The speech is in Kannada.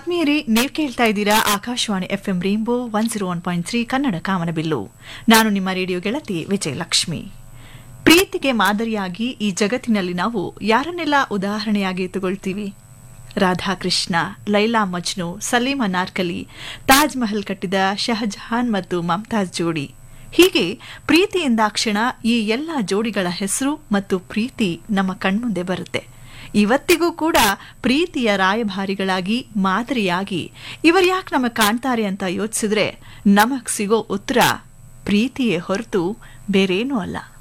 ಆತ್ಮೀಯರೇ ನೀವು ಕೇಳ್ತಾ ಇದ್ದೀರಾ Akashvani FM rainbow one zero one point three Kannada ಕಾಮನಬಿಲ್ಲು ನಾನು ನಿಮ್ಮ ರೇಡಿಯೋ ಗೆಳತಿ ವಿಜಯಲಕ್ಷ್ಮಿ ಪ್ರೀತಿಗೆ ಮಾದರಿಯಾಗಿ ಈ ಜಗತ್ತಿನಲ್ಲಿ ನಾವು ಯಾರನ್ನೆಲ್ಲ ಉದಾಹರಣೆಯಾಗಿ ತಗೊಳ್ತೀವಿ ರಾಧಾಕೃಷ್ಣ ಲೈಲಾ ಮಜ್ನು ಸಲೀಂ ಅನಾರ್ಕಲಿ ತಾಜ್ ಮಹಲ್ ಕಟ್ಟಿದ ಶಹಜಹಾನ್ ಮತ್ತು ಮಮ್ತಾಜ್ ಜೋಡಿ ಹೀಗೆ ಪ್ರೀತಿ ಎಂದಾಕ್ಷಣ ಈ ಎಲ್ಲ ಜೋಡಿಗಳ ಹೆಸರು ಮತ್ತು ಪ್ರೀತಿ ನಮ್ಮ ಕಣ್ಮುಂದೆ ಬರುತ್ತೆ ಇವತ್ತಿಗೂ ಕೂಡ ಪ್ರೀತಿಯ ರಾಯಭಾರಿಗಳಾಗಿ ಮಾದರಿಯಾಗಿ ಇವರು ಯಾಕೆ ನಮಗೆ ಕಾಣ್ತಾರೆ ಅಂತ ಯೋಚಿಸಿದ್ರೆ ನಮಗ್ ಸಿಗೋ ಉತ್ತರ ಪ್ರೀತಿಯೇ ಹೊರತು ಬೇರೇನೂ ಅಲ್ಲ